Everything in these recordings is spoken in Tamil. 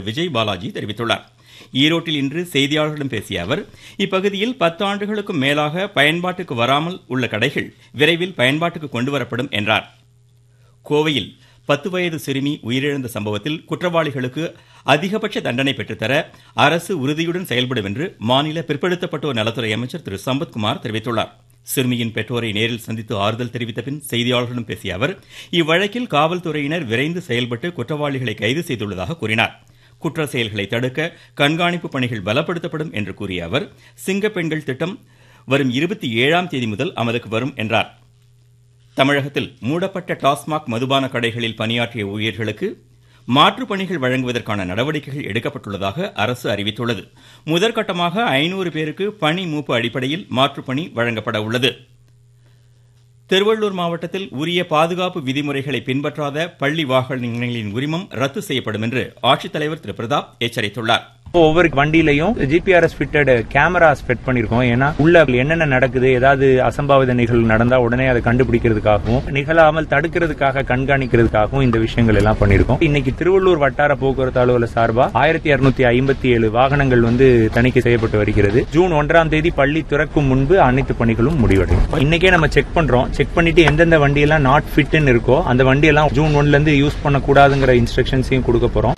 விஜய் பாலாஜி தெரிவித்துள்ளார் ஈரோட்டில் இன்று செய்தியாளர்களிடம் பேசிய அவர் இப்பகுதியில் பத்து ஆண்டுகளுக்கும் மேலாக பயன்பாட்டுக்கு வராமல் உள்ள கடைகள் விரைவில் பயன்பாட்டுக்கு கொண்டுவரப்படும் என்றார் கோவையில் பத்து வயது சிறுமி உயிரிழந்த சம்பவத்தில் குற்றவாளிகளுக்கு அதிகபட்ச தண்டனை பெற்றுத்தர அரசு உறுதியுடன் செயல்படும் என்று மாநில பிற்படுத்தப்பட்டோர் நலத்துறை அமைச்சர் திரு சம்பத்குமார் தெரிவித்துள்ளார் சிறுமியின் பெற்றோரை நேரில் சந்தித்து ஆறுதல் தெரிவித்த பின் செய்தியாளர்களிடம் பேசிய அவர் இவ்வழக்கில் காவல்துறையினர் விரைந்து செயல்பட்டு குற்றவாளிகளை கைது செய்துள்ளதாக கூறினார் குற்ற செயல்களை தடுக்க கண்காணிப்பு பணிகள் பலப்படுத்தப்படும் என்று கூறிய அவர் சிங்க பெண்கள் திட்டம் வரும் இருபத்தி ஏழாம் தேதி முதல் அமலுக்கு வரும் என்றார் தமிழகத்தில் மூடப்பட்ட டாஸ்மாக் மதுபான கடைகளில் பணியாற்றிய ஊழியர்களுக்கு மாற்றுப் பணிகள் வழங்குவதற்கான நடவடிக்கைகள் எடுக்கப்பட்டுள்ளதாக அரசு அறிவித்துள்ளது முதற்கட்டமாக ஐநூறு பேருக்கு பணி மூப்பு அடிப்படையில் மாற்றுப் பணி வழங்கப்பட உள்ளது திருவள்ளூர் மாவட்டத்தில் உரிய பாதுகாப்பு விதிமுறைகளை பின்பற்றாத பள்ளி வாகனங்களின் உரிமம் ரத்து செய்யப்படும் என்று ஆட்சித்தலைவர் திரு பிரதாப் எச்சரித்துள்ளார் ஒவ்வொரு வண்டியிலையும் ஜிபிஆர்எஸ் ஃபிட்டட் கேமராஸ் ஃபிட் பண்ணிருக்கோம் ஏன்னா உள்ள என்னென்ன நடக்குது ஏதாவது அசம்பாவித நிகழ்வு நடந்தா உடனே அதை கண்டுபிடிக்கிறதுக்காகவும் நிகழாமல் தடுக்கிறதுக்காக கண்காணிக்கிறதுக்காகவும் இந்த விஷயங்கள் எல்லாம் பண்ணிருக்கோம் இன்னைக்கு திருவள்ளூர் வட்டார போக்குவரத்து அலுவலர் சார்பா ஆயிரத்தி இருநூத்தி ஐம்பத்தி ஏழு வாகனங்கள் வந்து தணிக்கை செய்யப்பட்டு வருகிறது ஜூன் ஒன்றாம் தேதி பள்ளி திறக்கும் முன்பு அனைத்து பணிகளும் முடிவடையும் இன்னைக்கே நம்ம செக் பண்றோம் செக் பண்ணிட்டு எந்தெந்த வண்டியெல்லாம் நாட் ஃபிட்னு இருக்கோ அந்த வண்டியெல்லாம் ஜூன் ஒன்ல இருந்து யூஸ் பண்ணக்கூடாதுங்கிற இன்ஸ்ட்ரக்ஷன்ஸையும் கொடுக்க போறோம்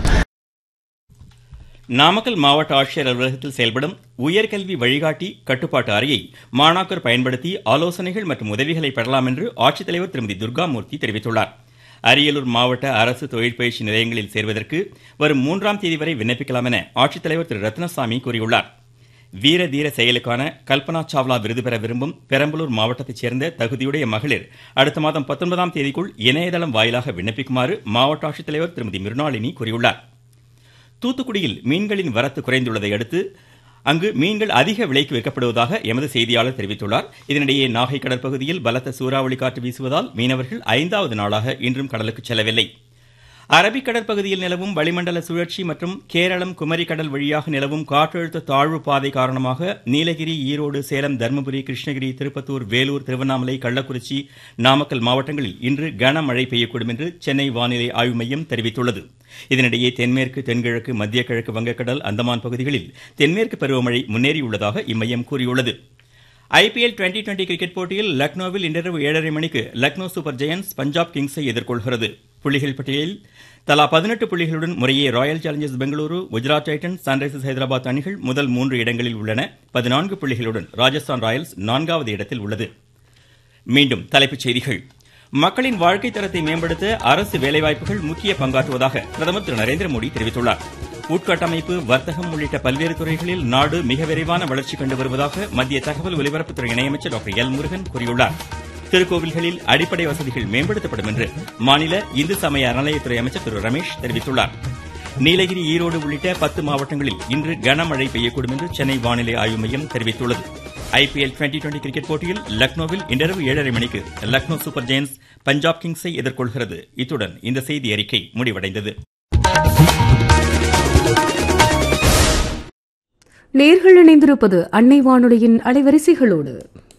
நாமக்கல் மாவட்ட ஆட்சியர் அலுவலகத்தில் செயல்படும் உயர்கல்வி வழிகாட்டி கட்டுப்பாட்டு அறையை மாணாக்கர் பயன்படுத்தி ஆலோசனைகள் மற்றும் உதவிகளை பெறலாம் என்று ஆட்சித்தலைவர் திருமதி துர்காமூர்த்தி தெரிவித்துள்ளார் அரியலூர் மாவட்ட அரசு தொழிற்பயிற்சி நிலையங்களில் சேர்வதற்கு வரும் மூன்றாம் தேதி வரை விண்ணப்பிக்கலாம் என ஆட்சித்தலைவர் திரு ரத்னசாமி கூறியுள்ளார் வீர தீர செயலுக்கான கல்பனா சாவ்லா விருது பெற விரும்பும் பெரம்பலூர் மாவட்டத்தைச் சேர்ந்த தகுதியுடைய மகளிர் அடுத்த மாதம் பத்தொன்பதாம் தேதிக்குள் இணையதளம் வாயிலாக விண்ணப்பிக்குமாறு மாவட்ட ஆட்சித்தலைவர் திருமதி மிருணாளினி கூறியுள்ளார் தூத்துக்குடியில் மீன்களின் வரத்து குறைந்துள்ளதை அடுத்து அங்கு மீன்கள் அதிக விலைக்கு விற்கப்படுவதாக எமது செய்தியாளர் தெரிவித்துள்ளார் இதனிடையே நாகை கடற்பகுதியில் பலத்த சூறாவளி காற்று வீசுவதால் மீனவர்கள் ஐந்தாவது நாளாக இன்றும் கடலுக்கு செல்லவில்லை அரபிக் கடற்பகுதியில் நிலவும் வளிமண்டல சுழற்சி மற்றும் கேரளம் குமரி கடல் வழியாக நிலவும் காற்றழுத்த தாழ்வு பாதை காரணமாக நீலகிரி ஈரோடு சேலம் தருமபுரி கிருஷ்ணகிரி திருப்பத்தூர் வேலூர் திருவண்ணாமலை கள்ளக்குறிச்சி நாமக்கல் மாவட்டங்களில் இன்று கனமழை பெய்யக்கூடும் என்று சென்னை வானிலை ஆய்வு மையம் தெரிவித்துள்ளது இதனிடையே தென்மேற்கு தென்கிழக்கு மத்திய கிழக்கு வங்கக்கடல் அந்தமான் பகுதிகளில் தென்மேற்கு பருவமழை முன்னேறியுள்ளதாக இம்மையம் கூறியுள்ளது ஐபிஎல் டுவெண்டி டுவெண்டி கிரிக்கெட் போட்டியில் லக்னோவில் இன்றிரவு ஏழரை மணிக்கு லக்னோ சூப்பர் ஜெயன்ஸ் பஞ்சாப் கிங்ஸை எதிர்கொள்கிறது புள்ளிகள் பட்டியலில் தலா பதினெட்டு புள்ளிகளுடன் முறையே Royal Challengers Bengaluru Gujarat Titans Sunrisers Hyderabad அணிகள் முதல் மூன்று இடங்களில் உள்ளன பதினான்கு புள்ளிகளுடன் ராஜஸ்தான் ராயல்ஸ் நான்காவது இடத்தில் உள்ளது மீண்டும் தலைப்புச் செய்திகள் மக்களின் வாழ்க்கை தரத்தை மேம்படுத்த அரசு வேலைவாய்ப்புகள் முக்கிய பங்காற்றுவதாக பிரதமர் திரு நரேந்திர மோடி தெரிவித்துள்ளார் உட்கட்டமைப்பு வர்த்தகம் உள்ளிட்ட பல்வேறு துறைகளில் நாடு மிக விரைவான வளர்ச்சி கண்டு வருவதாக மத்திய தகவல் ஒலிபரப்புத்துறை இணையமைச்சர் டாக்டர் எல் முருகன் கூறியுள்ளார் திருக்கோவில்களில் அடிப்படை வசதிகள் மேம்படுத்தப்படும் என்று மாநில இந்து சமய அறநிலையத்துறை அமைச்சர் திரு ரமேஷ் தெரிவித்துள்ளார் நீலகிரி ஈரோடு உள்ளிட்ட பத்து மாவட்டங்களில் இன்று கனமழை பெய்யக்கூடும் என்று சென்னை வானிலை ஆய்வு மையம் தெரிவித்துள்ளது ஐபிஎல் டுவெண்டி டுவெண்டி கிரிக்கெட் போட்டியில் லக்னோவில் இன்றிரவு ஏழரை மணிக்கு லக்னோ சூப்பர் ஜெயின்ஸ் பஞ்சாப் கிங்ஸை எதிர்கொள்கிறது இத்துடன் இந்த செய்தி அறிக்கை முடிவடைந்தது நேர்கள் இணைந்திருப்பது அன்னை வானொலியின் அலைவரிசைகளோடு